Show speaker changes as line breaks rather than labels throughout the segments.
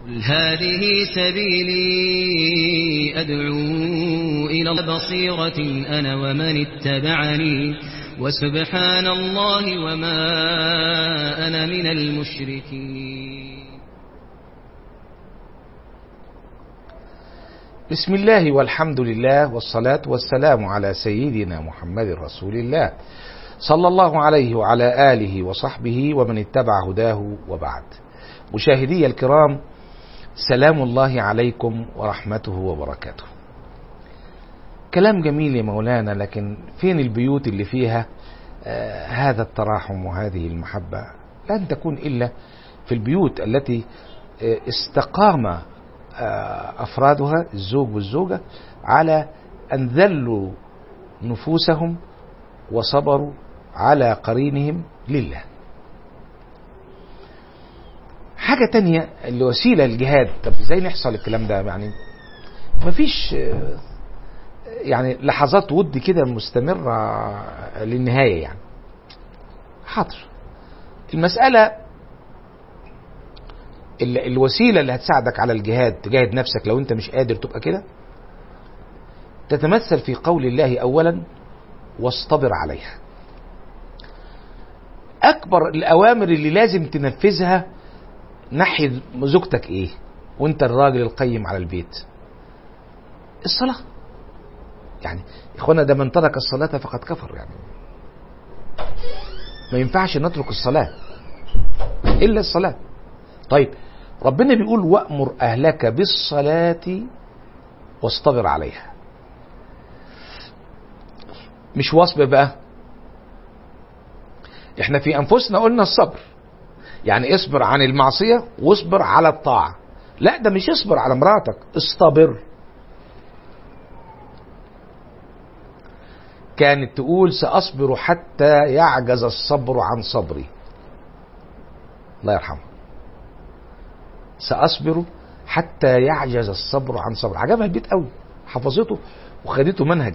قل هذه سبيلي أدعو إلى بصيرة أنا ومن اتبعني وسبحان الله وما أنا من المشركين
بسم الله والحمد لله والصلاة والسلام على سيدنا محمد رسول الله صلى الله عليه وعلى آله وصحبه ومن اتبع هداه وبعد مشاهدي الكرام سلام الله عليكم ورحمته وبركاته كلام جميل يا مولانا لكن فين البيوت اللي فيها آه هذا التراحم وهذه المحبة لن تكون إلا في البيوت التي آه استقام آه أفرادها الزوج والزوجة على أن ذلوا نفوسهم وصبروا على قرينهم لله حاجة تانية الوسيلة للجهاد طب ازاي نحصل الكلام ده يعني مفيش يعني لحظات ود كده مستمرة للنهاية يعني حاضر المسألة الوسيلة اللي هتساعدك على الجهاد تجاهد نفسك لو انت مش قادر تبقى كده تتمثل في قول الله أولا واصطبر عليها أكبر الأوامر اللي لازم تنفذها ناحية زوجتك ايه وانت الراجل القيم على البيت الصلاة يعني اخوانا ده من ترك الصلاة فقد كفر يعني ما ينفعش نترك الصلاة الا الصلاة طيب ربنا بيقول وأمر أهلك بالصلاة واصطبر عليها مش واصبر بقى احنا في انفسنا قلنا الصبر يعني اصبر عن المعصية واصبر على الطاعة لا ده مش اصبر على مراتك اصطبر كانت تقول سأصبر حتى يعجز الصبر عن صبري الله يرحمه سأصبر حتى يعجز الصبر عن صبري عجبها البيت قوي حفظته وخدته منهج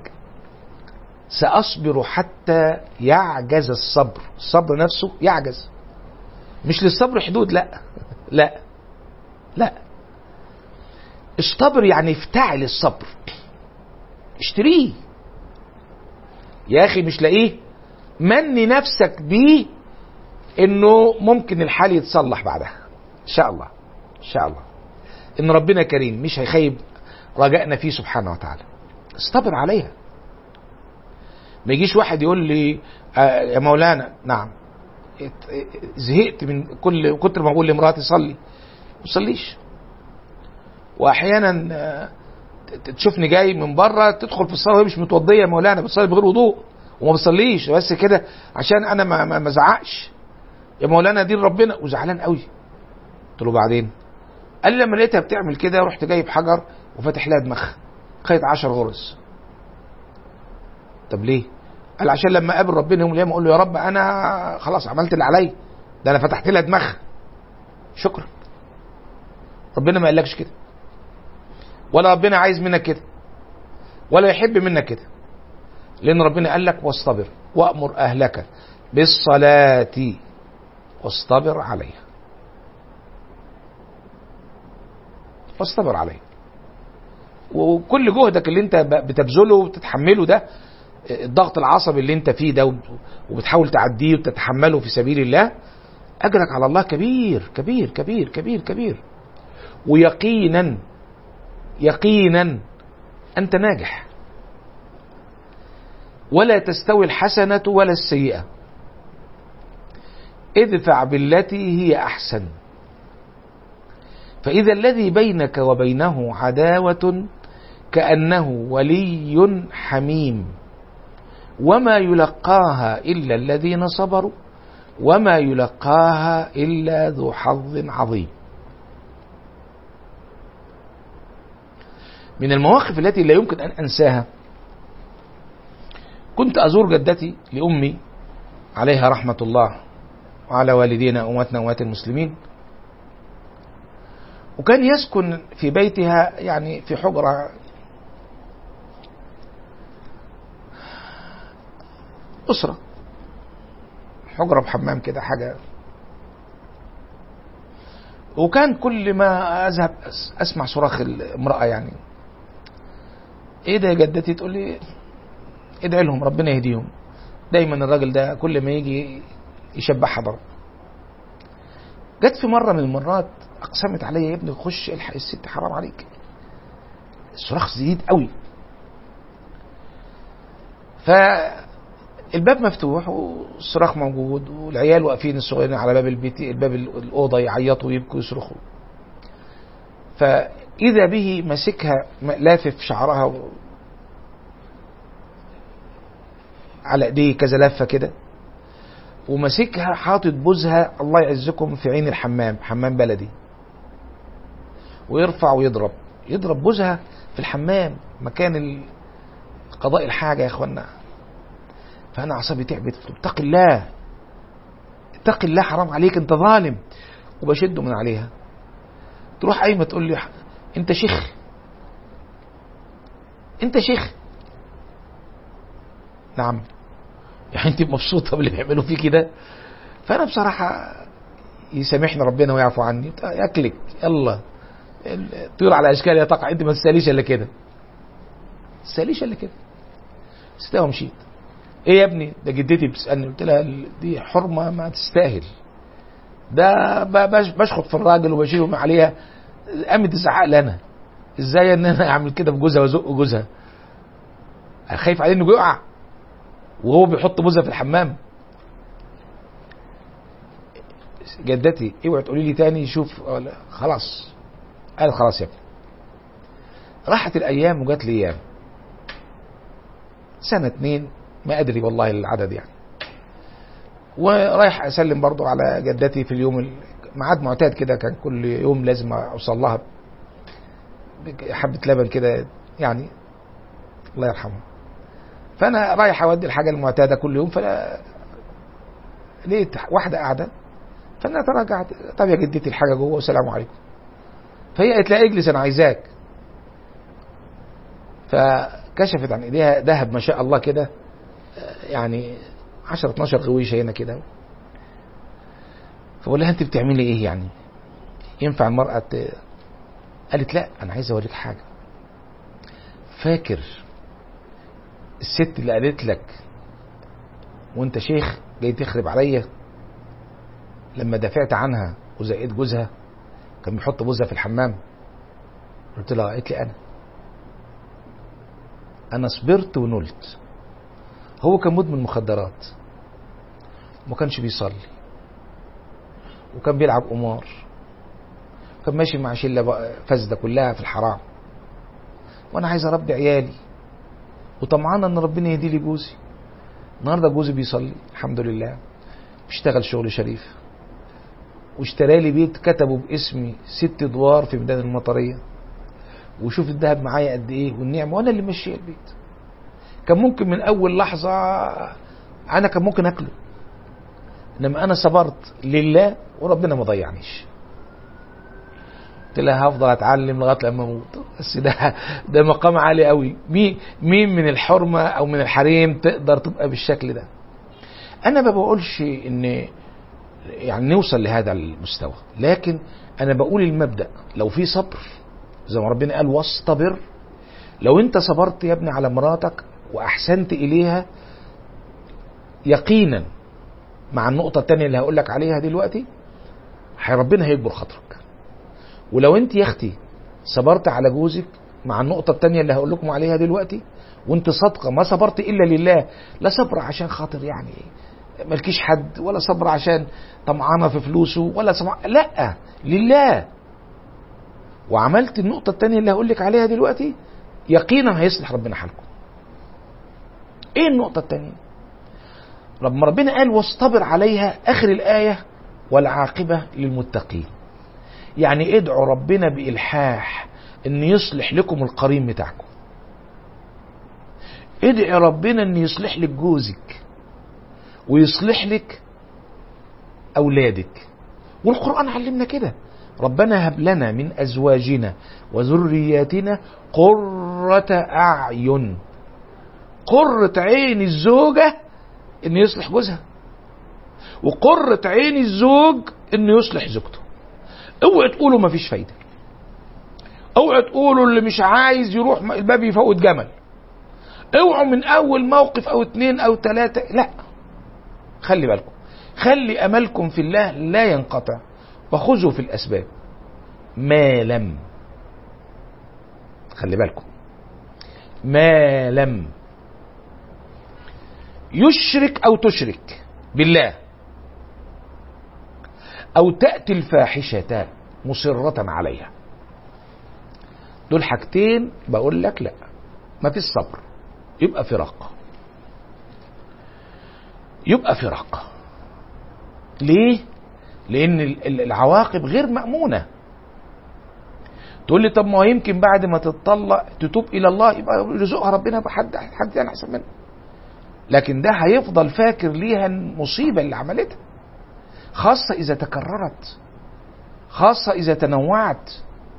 سأصبر حتى يعجز الصبر الصبر نفسه يعجز مش للصبر حدود لا لا لا اصطبر يعني افتعل الصبر اشتريه يا اخي مش لاقيه مني نفسك بيه انه ممكن الحال يتصلح بعدها ان شاء الله ان شاء الله ان ربنا كريم مش هيخيب رجائنا فيه سبحانه وتعالى اصطبر عليها ما يجيش واحد يقول لي آه يا مولانا نعم زهقت من كل كتر ما بقول لمراتي صلي ما تصليش واحيانا تشوفني جاي من بره تدخل في الصلاه وهي مش متوضيه يا مولانا بتصلي بغير وضوء وما بتصليش بس كده عشان انا ما ما ازعقش يا مولانا دين ربنا وزعلان قوي قلت له بعدين قال لي لما لقيتها بتعمل كده رحت جايب حجر وفاتح لها دماغها خيط 10 غرز طب ليه؟ قال عشان لما اقابل ربنا يوم القيامه اقول له يا رب انا خلاص عملت اللي عليا ده انا فتحت لها دماغها شكرا ربنا ما قالكش كده ولا ربنا عايز منك كده ولا يحب منك كده لان ربنا قال لك واصطبر وامر اهلك بالصلاه واصطبر عليها واصطبر عليها وكل جهدك اللي انت بتبذله وبتتحمله ده الضغط العصبي اللي انت فيه ده وبتحاول تعديه وتتحمله في سبيل الله اجرك على الله كبير كبير كبير كبير كبير ويقينا يقينا انت ناجح ولا تستوي الحسنة ولا السيئة ادفع بالتي هي احسن فاذا الذي بينك وبينه عداوة كأنه ولي حميم وما يلقاها إلا الذين صبروا وما يلقاها إلا ذو حظ عظيم من المواقف التي لا يمكن أن أنساها كنت أزور جدتي لأمي عليها رحمة الله وعلى والدينا أمتنا أموات المسلمين وكان يسكن في بيتها يعني في حجرة أسرة حجرة بحمام كده حاجة وكان كل ما اذهب أس- اسمع صراخ الامراه يعني ايه ده يا جدتي تقول لي ادعي لهم ربنا يهديهم دايما الراجل ده كل ما يجي يشبعها ضرب جت في مره من المرات اقسمت عليا يا ابني خش الحق الست حرام عليك الصراخ زيد قوي فالباب مفتوح والصراخ موجود والعيال واقفين الصغيرين على باب البيت الباب الاوضه يعيطوا ويبكوا يصرخوا فاذا به ماسكها لافف شعرها و... على ايديه كذا لفه كده وماسكها حاطط بوزها الله يعزكم في عين الحمام حمام بلدي ويرفع ويضرب يضرب بوزها في الحمام مكان ال- قضاء الحاجه يا اخوانا فانا اعصابي تعبت قلت له اتق الله اتق الله حرام عليك انت ظالم وبشده من عليها تروح قايمه تقول لي انت شيخ انت شيخ نعم يعني انت مبسوطه باللي بيعملوا فيكي ده فانا بصراحه يسامحني ربنا ويعفو عني ياكلك يلا الطيور على اشكالها تقع انت ما تساليش الا كده ما تساليش الا كده استوى ومشيت ايه يا ابني ده جدتي بتسالني قلت لها دي حرمه ما تستاهل ده ب- بش- بشخط في الراجل وبشيله من عليها قامت تزعق لي انا ازاي ان انا اعمل كده في جوزها وازق جوزها خايف عليه انه يقع وهو بيحط بوزه في الحمام جدتي اوعي تقولي لي تاني شوف ولا- خلاص قال خلاص يا ابني راحت الايام وجات لي ايام سنه اتنين ما ادري والله العدد يعني ورايح اسلم برضو على جدتي في اليوم ال- ميعاد معتاد كده كان كل يوم لازم اوصل لها حبه لبن كده يعني الله يرحمه فانا رايح اودي الحاجه المعتاده كل يوم فلا لقيت واحده قاعده فانا تراجعت طب يا جدتي الحاجه جوه والسلام عليكم فهي قالت لا اجلس انا عايزاك فكشفت عن ايديها ذهب ما شاء الله كده آه، يعني 10 12 غويشه هنا كده فبقول لها انت بتعملي ايه يعني ينفع المراه ت- قالت لا انا عايز اوريك حاجه فاكر الست اللي قالت لك وانت شيخ جاي تخرب عليا لما دافعت عنها وزقيت جوزها كان بيحط بوزها في الحمام قلت لها قالت لي انا انا صبرت ونلت هو كان مدمن مخدرات وما كانش بيصلي وكان بيلعب قمار كان ماشي مع شله بقى فاسده كلها في الحرام وانا عايز اربي عيالي وطمعان ان ربنا يهدي لي جوزي النهارده جوزي بيصلي الحمد لله بيشتغل شغل شريف واشترى لي بيت كتبه باسمي ست ادوار في ميدان المطريه وشوف الذهب معايا قد ايه والنعمه وانا اللي ماشيه البيت كان ممكن من اول لحظه انا كان ممكن اكله انما انا صبرت لله وربنا ما ضيعنيش قلت لها هفضل اتعلم لغايه لما اموت بس ده ده مقام عالي قوي مين مين من الحرمه او من الحريم تقدر تبقى بالشكل ده انا ما بقولش ان يعني نوصل لهذا المستوى لكن انا بقول المبدا لو في صبر زي ما ربنا قال واصطبر لو انت صبرت يا ابني على مراتك واحسنت اليها يقينا مع النقطة التانية اللي هقول لك عليها دلوقتي هي ربنا هيجبر خاطرك ولو انت يا اختي صبرت على جوزك مع النقطة التانية اللي هقول لكم عليها دلوقتي وانت صادقة ما صبرت الا لله لا صبر عشان خاطر يعني ملكيش حد ولا صبر عشان طمعانة في فلوسه ولا صبر لا لله وعملت النقطة التانية اللي هقول لك عليها دلوقتي يقينا هيصلح ربنا حالكم ايه النقطة التانية لما ربنا قال واصطبر عليها اخر الايه والعاقبه للمتقين يعني ادعوا ربنا بالحاح ان يصلح لكم القرين بتاعكم ادعي ربنا ان يصلح لك جوزك ويصلح لك اولادك والقران علمنا كده ربنا هب لنا من ازواجنا وذرياتنا قرة اعين قرة عين الزوجه ان يصلح جوزها وقرة عين الزوج انه يصلح زوجته اوعوا تقولوا مفيش فايده اوعوا تقولوا اللي مش عايز يروح الباب يفوت جمل اوعوا من اول موقف او اتنين او تلاتة لا خلي بالكم خلي املكم في الله لا ينقطع وخذوا في الاسباب ما لم خلي بالكم ما لم يشرك او تشرك بالله او تاتي الفاحشه مصره عليها دول حاجتين بقول لك لا ما فيش صبر يبقى فراق يبقى فراق ليه لان العواقب غير مامونه تقول لي طب ما يمكن بعد ما تتطلق تتوب الى الله يبقى يرزقها ربنا بحد حد تاني احسن منه لكن ده هيفضل فاكر ليها المصيبه اللي عملتها خاصه اذا تكررت خاصه اذا تنوعت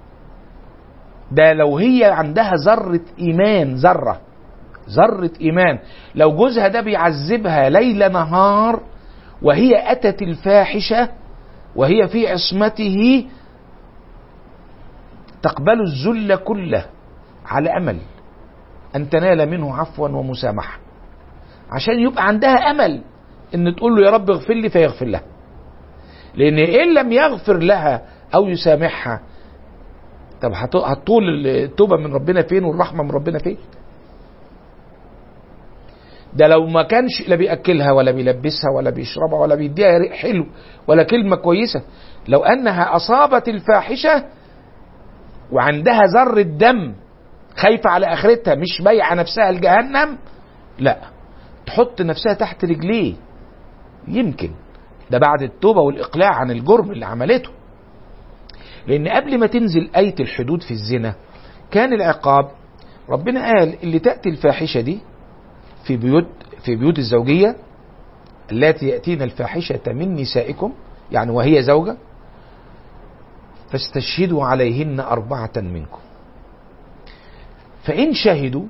ده لو هي عندها ذره ايمان ذره ذره ايمان لو جوزها ده بيعذبها ليل نهار وهي اتت الفاحشه وهي في عصمته تقبل الذل كله على امل ان تنال منه عفوا ومسامحه عشان يبقى عندها امل ان تقول له يا رب اغفر لي فيغفر لها لان ان لم يغفر لها او يسامحها طب هتطول التوبه من ربنا فين والرحمه من ربنا فين ده لو ما كانش لا بياكلها ولا بيلبسها ولا بيشربها ولا بيديها ريق حلو ولا كلمه كويسه لو انها اصابت الفاحشه وعندها ذرة دم خايفة على آخرتها مش بايعة نفسها لجهنم لا تحط نفسها تحت رجليه يمكن ده بعد التوبة والإقلاع عن الجرم اللي عملته لأن قبل ما تنزل آية الحدود في الزنا كان العقاب ربنا قال اللي تأتي الفاحشة دي في بيوت في بيوت الزوجية التي يأتين الفاحشة من نسائكم يعني وهي زوجة فاستشهدوا عليهن أربعة منكم فإن شهدوا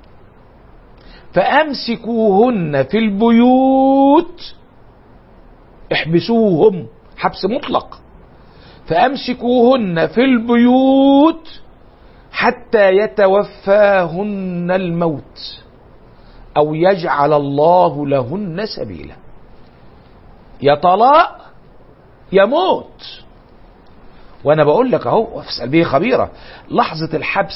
فأمسكوهن في البيوت احبسوهم حبس مطلق فأمسكوهن في البيوت حتى يتوفاهن الموت أو يجعل الله لهن سبيلا يا طلاق يا موت وانا بقول لك اهو واسال به خبيره لحظه الحبس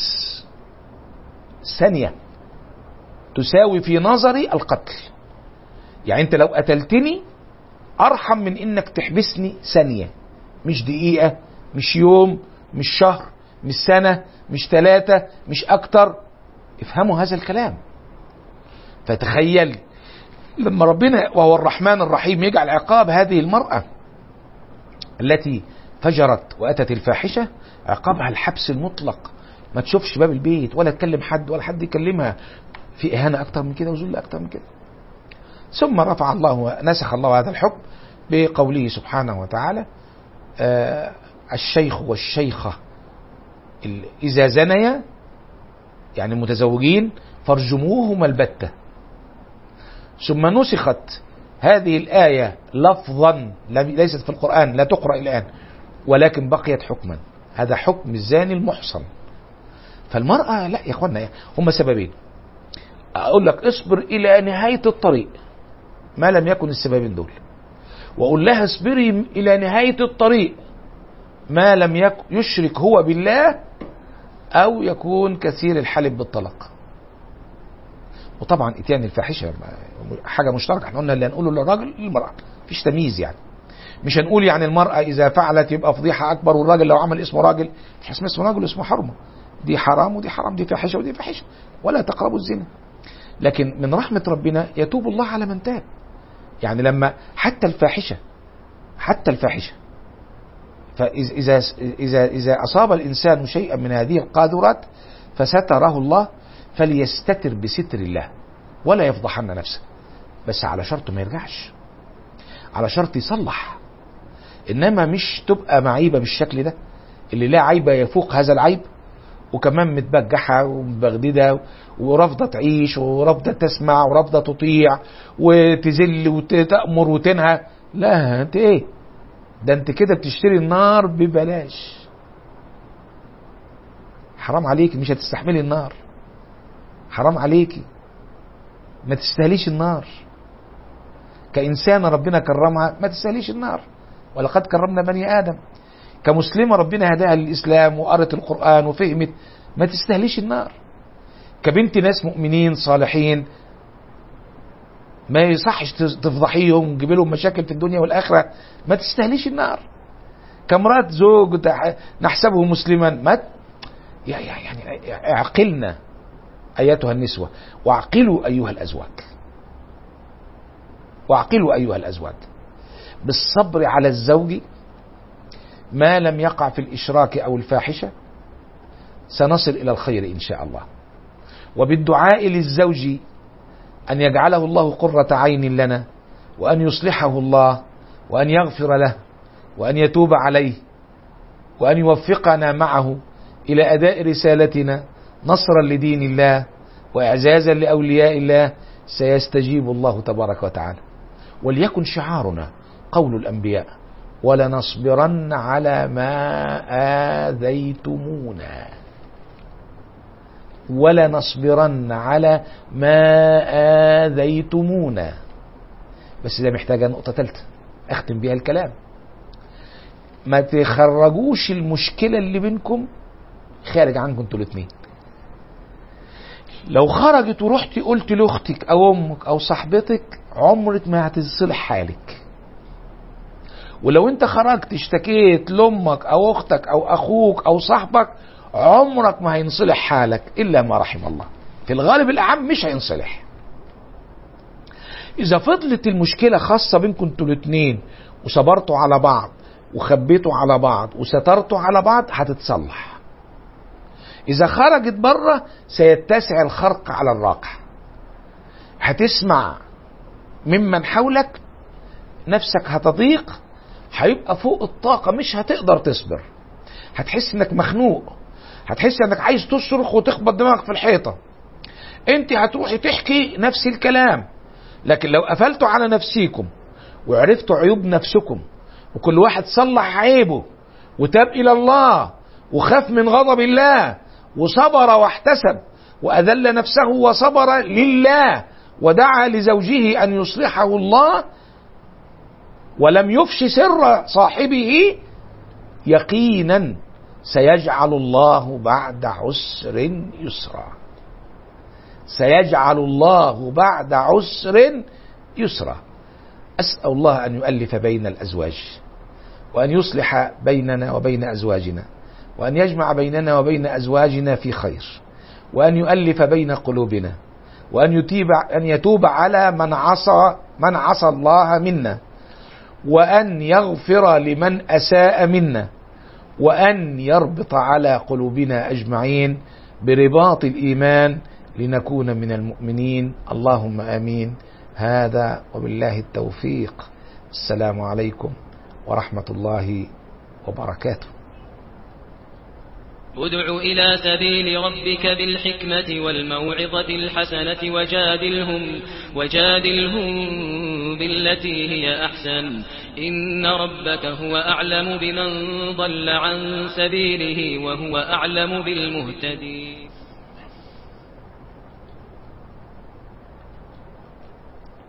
ثانيه تساوي في نظري القتل يعني انت لو قتلتني ارحم من انك تحبسني ثانيه مش دقيقه مش يوم مش شهر مش سنه مش ثلاثه مش اكتر افهموا هذا الكلام فتخيل لما ربنا وهو الرحمن الرحيم يجعل عقاب هذه المراه التي فجرت واتت الفاحشه عقابها الحبس المطلق ما تشوفش باب البيت ولا تكلم حد ولا حد يكلمها في اهانه اكتر من كده وذل اكتر من كده ثم رفع الله نسخ الله هذا الحكم بقوله سبحانه وتعالى آه الشيخ والشيخه اذا زنيا يعني متزوجين فارجموهما البته ثم نسخت هذه الآية لفظا ليست في القرآن لا تقرأ الآن ولكن بقيت حكما هذا حكم الزاني المحصن فالمرأة لا يا اخوانا هم سببين اقول لك اصبر الى نهاية الطريق ما لم يكن السببين دول واقول لها اصبري الى نهاية الطريق ما لم يك يشرك هو بالله او يكون كثير الحلف بالطلاق وطبعا اتيان الفاحشه حاجه مشتركه احنا قلنا اللي هنقوله للراجل للمراه مفيش تمييز يعني مش هنقول يعني المراه اذا فعلت يبقى فضيحه اكبر والراجل لو عمل اسمه راجل مش اسمه اسمه راجل اسمه حرمه دي حرام ودي حرام دي فاحشه ودي فاحشه ولا تقربوا الزنا لكن من رحمه ربنا يتوب الله على من تاب يعني لما حتى الفاحشه حتى الفاحشه فإذا إذا إذا أصاب الإنسان شيئا من هذه القاذورات فستره الله فليستتر بستر الله ولا يفضحن نفسه بس على شرط ما يرجعش على شرط يصلح انما مش تبقى معيبه بالشكل ده اللي لا عيبه يفوق هذا العيب وكمان متبجحه ومبغدده ورافضه تعيش ورافضه تسمع ورافضه تطيع وتذل وتامر وتنهى لا انت ايه ده انت كده بتشتري النار ببلاش حرام عليك مش هتستحملي النار حرام عليكي ما تستاهليش النار كإنسانة ربنا كرمها ما تستاهليش النار ولقد كرمنا بني آدم كمسلمة ربنا هداها للإسلام وقرت القرآن وفهمت ما تستاهليش النار كبنت ناس مؤمنين صالحين ما يصحش تفضحيهم وتجيب لهم مشاكل في الدنيا والآخرة ما تستاهليش النار كامرأة زوج نحسبه مسلما ما يعني اعقلنا أيتها النسوة واعقلوا أيها الأزواج واعقلوا أيها الأزواج بالصبر على الزوج ما لم يقع في الإشراك أو الفاحشة سنصل إلى الخير إن شاء الله وبالدعاء للزوج أن يجعله الله قرة عين لنا وأن يصلحه الله وأن يغفر له وأن يتوب عليه وأن يوفقنا معه إلى أداء رسالتنا نصرا لدين الله وإعزازا لأولياء الله سيستجيب الله تبارك وتعالى وليكن شعارنا قول الأنبياء ولنصبرن على ما آذيتمونا ولنصبرن على ما آذيتمونا بس ده محتاجة نقطة ثالثة أختم بيها الكلام ما تخرجوش المشكلة اللي بينكم خارج عنكم انتوا الاثنين لو خرجت ورحتي قلت لاختك او امك او صاحبتك عمرك ما هتصلح حالك ولو انت خرجت اشتكيت لامك او اختك او اخوك او صاحبك عمرك ما هينصلح حالك الا ما رحم الله في الغالب الاعم مش هينصلح اذا فضلت المشكله خاصه بينكم انتوا الاثنين وصبرتوا على بعض وخبيتوا على بعض وسترتوا على بعض هتتصلح إذا خرجت بره سيتسع الخرق على الراقع هتسمع ممن حولك نفسك هتضيق هيبقى فوق الطاقة مش هتقدر تصبر هتحس انك مخنوق هتحس انك عايز تصرخ وتخبط دماغك في الحيطة انت هتروحي تحكي نفس الكلام لكن لو قفلتوا على نفسيكم وعرفتوا عيوب نفسكم وكل واحد صلح عيبه وتاب الى الله وخاف من غضب الله وصبر واحتسب واذل نفسه وصبر لله ودعا لزوجه ان يصلحه الله ولم يفش سر صاحبه يقينا سيجعل الله بعد عسر يسرا سيجعل الله بعد عسر يسرا اسال الله ان يؤلف بين الازواج وان يصلح بيننا وبين ازواجنا وأن يجمع بيننا وبين أزواجنا في خير وأن يؤلف بين قلوبنا وأن يتيب أن يتوب على من عصى من عصى الله منا وأن يغفر لمن أساء منا وأن يربط على قلوبنا أجمعين برباط الإيمان لنكون من المؤمنين اللهم آمين هذا وبالله التوفيق السلام عليكم ورحمة الله وبركاته
ادع إلى سبيل ربك بالحكمة والموعظة الحسنة وجادلهم وجادلهم بالتي هي أحسن إن ربك هو أعلم بمن ضل عن سبيله وهو أعلم بالمهتدين